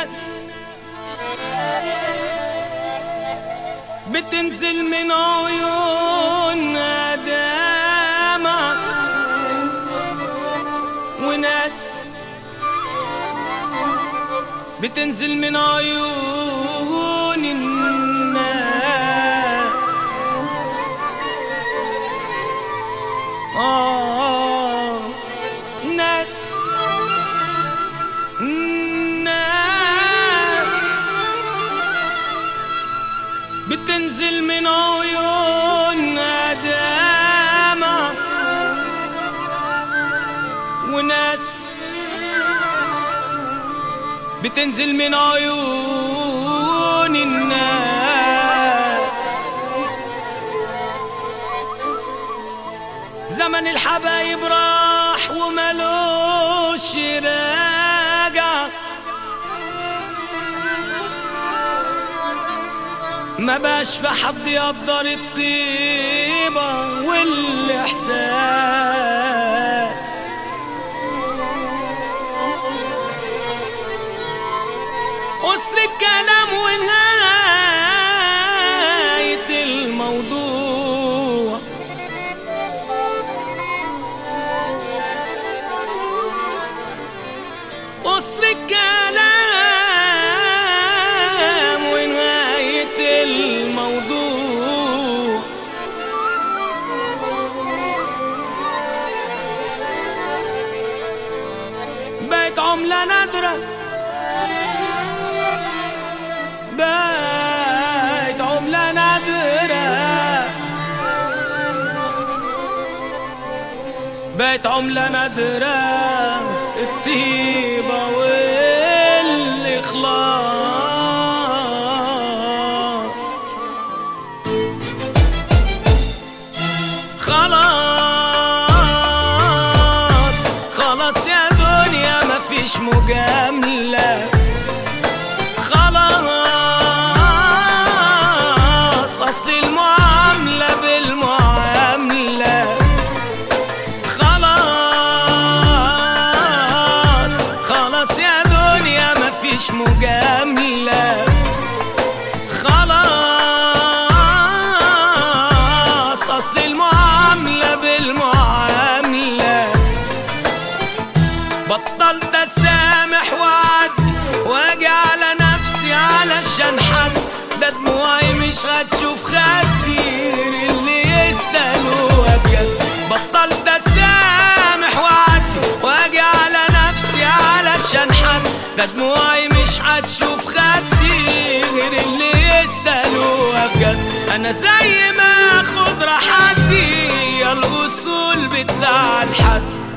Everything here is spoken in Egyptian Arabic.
ناس بتنزل من عيوننا دمع وناس بتنزل من عيون الناس آه ناس ناس بتنزل من عيون دمع وناس بتنزل من عيون الناس زمن الحبايب راح وملوش راجع ما باش في حد يقدر الطيبة والإحساس أسر الكلام ونهاية الموضوع أسر الكلام ونهاية الموضوع بقت عملة نادرة بقت عملة نادرة بقت عملة نادرة الطيبة والإخلاص خلاص خلاص يا دنيا مفيش مجاملة خلاص أصل المعاملة بالمعاملة خلاص خلاص يا دنيا مفيش مجاملة خلاص أصل المعاملة بالمعاملة بطلت أسامح وأعدي وأجي على نفسي علشان حد ده دموعي مش هتشوف خدي غير اللي يستاهلوها بجد بطلت أسامح وأعدي وأجي على نفسي علشان حد ده دموعي مش هتشوف خدي غير اللي يستاهلوها بجد أنا زي ما أخد راحتي يا الأصول بتزعل حد